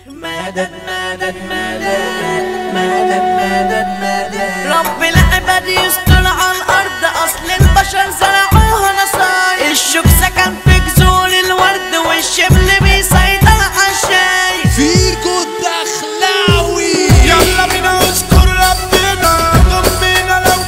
مدد مدد مدد مدد مدد مدد رب العباد يستر على الارض اصل البشر زرعوها نصايا الشوك سكن في جذور الورد والشبل بيسيطر على الشاي فيكو الدخلاوي يلا بينا اذكر ربنا ضمنا لو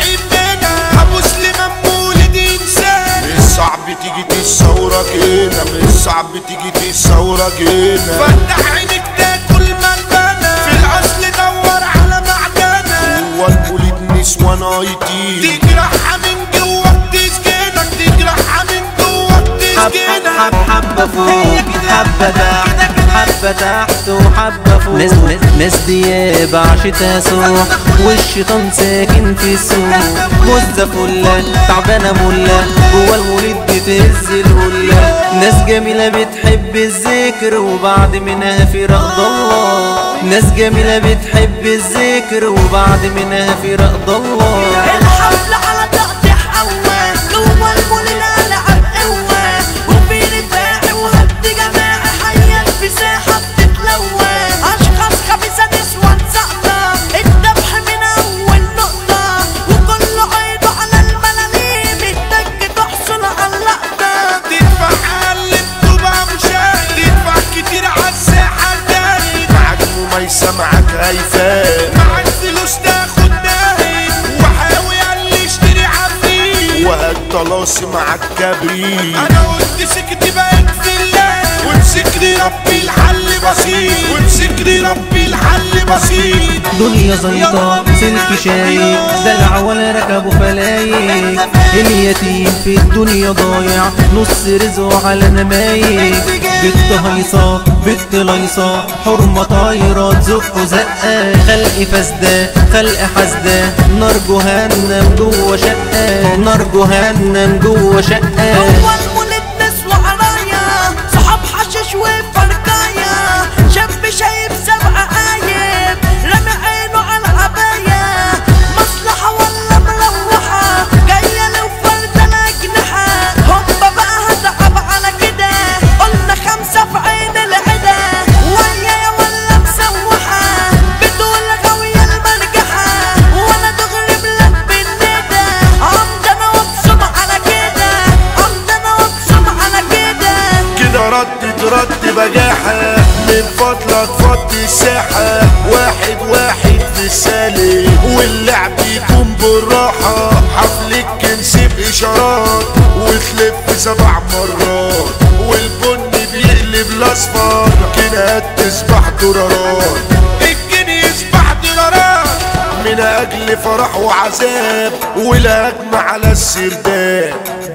تتحبنا ابو سليمان مولد انسان مش صعب تيجي تتصورك هنا مش صعب تيجي تتصورك هنا فتح عينك تاكل ملبنة في الاصل دور على معدنة هو المولد نسوان اي تي تجرحها من جوه بتسجنك تجرحها من جوه حب حب بتسجنك حبة فوق حبة تحت حبة تحت وحبة فوق ناس ناس دياب عشتها سوق والشيطان ساكن في السوق مزة فلة تعبانة ملة جوا المولد بتهز الهلة ناس جميلة بتحب الذكر وبعد منها فراق الله ناس جميلة بتحب الذكر وبعد منها فراق الله الحفل على تقطيع أول جوه المولد ألعب قوة وفي رفاعي وهد جماعي حيا في ساحة بتتلون أشخاص خبيثة نسوان سقطة الذبح من أول نقطة وكله عيده على الملاليم الدج تحصل على اللقطة تدفع اقل بتبقى مشاهد تدفع كتير عالساحة الجاي معاك مميسة معاك هيفاء معاك فلوس تاخد ناهد وحاوي اللي اشتري عفريت وهات طلاسي معاك كبريت انا قلت سكتي بقت في الله وبسكري ربي الحل بسيط وبسكري ربي الحل بسيط دنيا زيطة سلك شايك دلع ولا ركبه فلايك اليتيم في الدنيا ضايع نص رزقه على نمايك بنت هيصة بنت ليصة حرمة طايرة تزق زقة خلق فاسدة خلق حسدة نار جهنم جوه شقة نار جهنم جوه شقة هو المولد نسوى عرايا صحاب حشش وفرقايا شاب شايب سبع قايم رمي عينه على العباية مصلحة ولا مروحة جاية لو فردة أجنحة هوبا بقى هتعب على كده قلنا خمسة في عين العدا ويايا ولا مسوحة بتقول غاوية المرجحة وانا دغري ملبي الندى عمدنا وابصم على كده عمدنا وابصم على كده كده ردت رد بجاحة من فضلك فضي الساحة واحد واحد في السالي واللعب يكون بالراحة حفلك كنسب إشارات وتلف سبع مرات والبن بيقلب الأصفر كده تسبح دولارات الجنيه يسبح دولارات من أجل فرح وعذاب والهجم على السرداب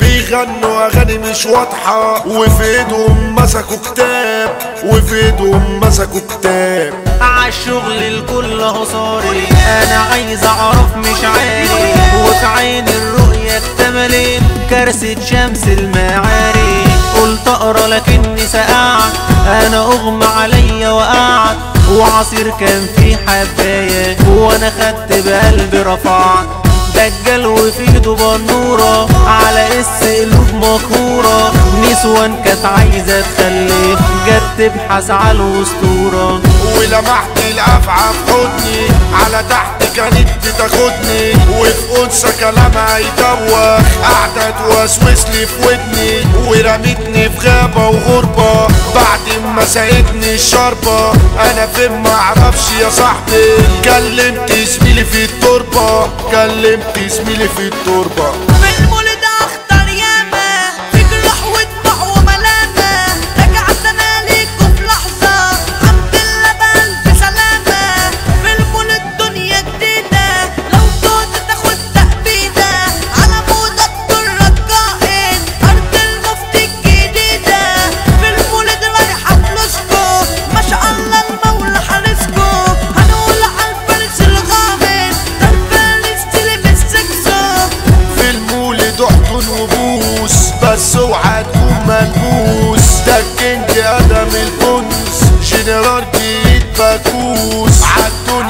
بيغنوا أغاني مش واضحة وفي ايدهم مسكوا كتاب وفي ايدهم مسكوا كتاب عالشغل الكل هصاري انا عايز اعرف مش عارف وفي عين الرؤية اكتملت كارثة شمس المعاري قلت اقرا لكني سقعت انا اغمى عليا وقعت وعصير كان فيه حباية وانا خدت بقلبي رفعت دجال وفي ايده بنورة على اس قلوب مقهورة نسوان كانت عايزة تخلف جت تبحث على الاسطورة ولمحت الأفعى في حضني على تحت كانت بتاخدني وفي أنثى كلامها يدوخ قاعدة توسوس لي في ودني ورمتني في غابة وغربة بعد ما ساعدني الشربة أنا فين معرفش يا صاحبي كلمت زميلي في التربة كلمت زميلي في التربة في المولد اخطر ياما في جراح ودموع وملامة رجعت انا ليكوا في لحظة الحمد لله بألف سلامة في المولد دنيا جديدة لو توت تاخد تأبيدة على موضة الدر القائد أرض المفتي الجديدة في المولد رايحة فلوسكو ما شاء الله المولى حارسكو هنقول على الفارس الغامض ده الفارس تلم السكسو في المولد احضن وبوس بس اوعى تكون ملبوس ده الكينج ادم البنس جنرال جديد بكوس عالدنيا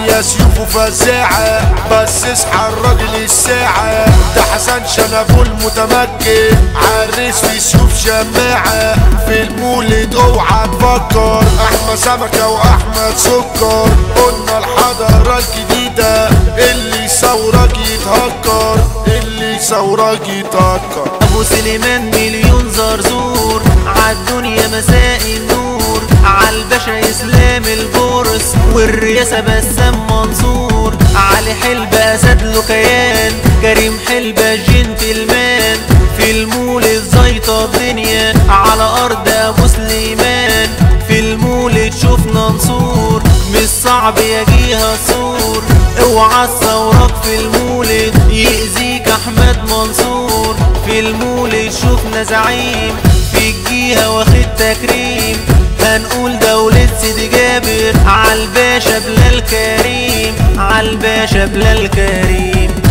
الدنيا سيوفه فزاعة بس اصحى الراجل الساعة ده حسن شنبه المتمكن عرس في سيوف شماعة في المولد اوعى تفكر احمد سمكة واحمد سكر قلنا الحضارة الجديدة اللي يصورك يتهكر اللي يصورك يتهكر ابو سليمان مليون زرزور عالدنيا مساء النور عالباشا اسلام البورس والرئاسة بسام منصور علي حلبة اسد له كيان كريم حلبة جنتلمان في المولد زيطة الدنيا على ارض ابو سليمان في المولد شفنا نصور مش صعب يجيها الصور اوعى تصورك في المولد يأذيك احمد منصور في المولد شفنا زعيم في الجيهة واخد تكريم هنقول دولة سيدي جابر عالباشا بلال كريم عالباشا بلال كريم